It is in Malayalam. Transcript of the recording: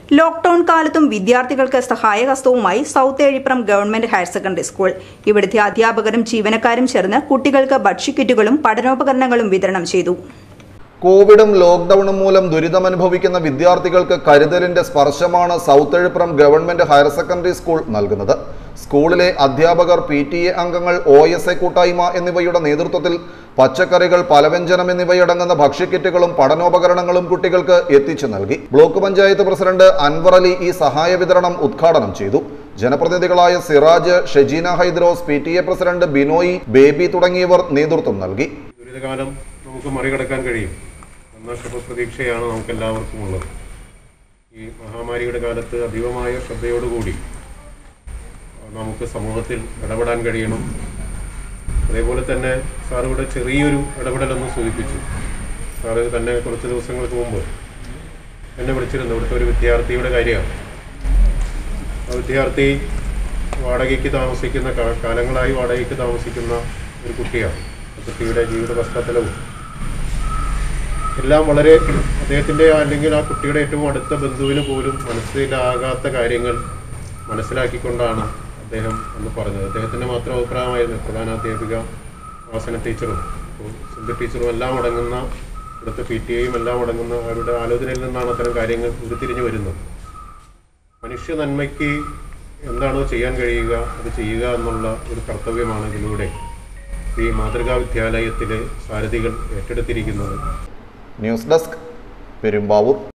ലോക്ഡൌൺ കാലത്തും വിദ്യാർത്ഥികൾക്ക് സഹായഹസ്തവുമായി south Ezhipram government higher secondary school ഇവിടുത്തെ അധ്യാപകരും ജീവനക്കാരും ചേർന്ന് കുട്ടികൾക്ക് ഭക്ഷ്യക്കിറ്റുകളും പഠനോപകരണങ്ങളും വിതരണം ചെയ്തു കോവിഡും ലോക്ക്ഡൌണും മൂലം ദുരിതമനുഭവിക്കുന്ന വിദ്യാർത്ഥികൾക്ക് കരുതലിന്റെ സ്പർശമാണ് south Ezhipram government higher secondary school നൽകുന്നത് സ്കൂളിലെ അധ്യാപകർ പി ടി എ അംഗങ്ങൾ ഒ എസ് എ കൂട്ടായ്മ എന്നിവയുടെ നേതൃത്വത്തിൽ പച്ചക്കറികൾ പലവ്യഞ്ജനം എന്നിവയടങ്ങുന്ന ഭക്ഷ്യക്കിറ്റുകളും പഠനോപകരണങ്ങളും കുട്ടികൾക്ക് എത്തിച്ചു നൽകി ബ്ലോക്ക് പഞ്ചായത്ത് പ്രസിഡന്റ് അൻവർ അലി ഈ സഹായ വിതരണം ഉദ്ഘാടനം ചെയ്തു ജനപ്രതിനിധികളായ Siraj Shejeena Hydros P T A president Binoy Baby തുടങ്ങിയവർ നേതൃത്വം നൽകി ദുരിതകാലം നമുക്ക് മറികടക്കാൻ കഴിയും എന്ന ശുഭപ്രതീക്ഷയാണ് നമുക്ക് എല്ലാവർക്കും ഉള്ളത് ഈ മഹാമാരിയുടെ കാലത്ത് അതീവമായ ശ്രദ്ധയോടുകൂടി നമുക്ക് സമൂഹത്തിൽ ഇടപെടാൻ കഴിയണം അതേപോലെ തന്നെ സാർ ഇവിടെ ചെറിയൊരു ഇടപെടലൊന്ന് സൂചിപ്പിച്ചു സാറ് തന്നെ കുറച്ച് ദിവസങ്ങൾക്ക് മുമ്പ് എന്നെ വിളിച്ചിരുന്നു ഇവിടുത്തെ ഒരു വിദ്യാർത്ഥിയുടെ കാര്യമാണ് ആ വിദ്യാർത്ഥി വാടകയ്ക്ക് താമസിക്കുന്ന കാ- കാലങ്ങളായി വാടകയ്ക്ക് താമസിക്കുന്ന ഒരു കുട്ടിയാണ് ആ കുട്ടിയുടെ ജീവിത പശ്ചാത്തലവും എല്ലാം വളരെ അദ്ദേഹത്തിൻ്റെ അല്ലെങ്കിൽ ആ കുട്ടിയുടെ ഏറ്റവും അടുത്ത ബന്ധുവിന് പോലും മനസ്സിലാകാത്ത കാര്യങ്ങൾ മനസ്സിലാക്കിക്കൊണ്ടാണ് അദ്ദേഹം അന്ന് പറഞ്ഞത് അദ്ദേഹത്തിൻ്റെ മാത്രം അഭിപ്രായമായിരുന്നു പ്രധാന അധ്യാപിക വാസന ടീച്ചറും ഇപ്പോൾ സിന്ധു ടീച്ചറും എല്ലാം അടങ്ങുന്ന ഇവിടുത്തെ പി ടി എയും എല്ലാം അടങ്ങുന്ന അവരുടെ ആലോചനയിൽ നിന്നാണ് അത്തരം കാര്യങ്ങൾ ഉരുത്തിരിഞ്ഞു വരുന്നത് മനുഷ്യ നന്മയ്ക്ക് എന്താണോ ചെയ്യാൻ കഴിയുക അത് ചെയ്യുക എന്നുള്ള ഒരു കർത്തവ്യമാണ് ഇതിലൂടെ ഈ മാതൃകാ വിദ്യാലയത്തിലെ സാരഥികൾ ഏറ്റെടുത്തിരിക്കുന്നത് ന്യൂസ് ഡെസ്ക് പെരുമ്പാവൂർ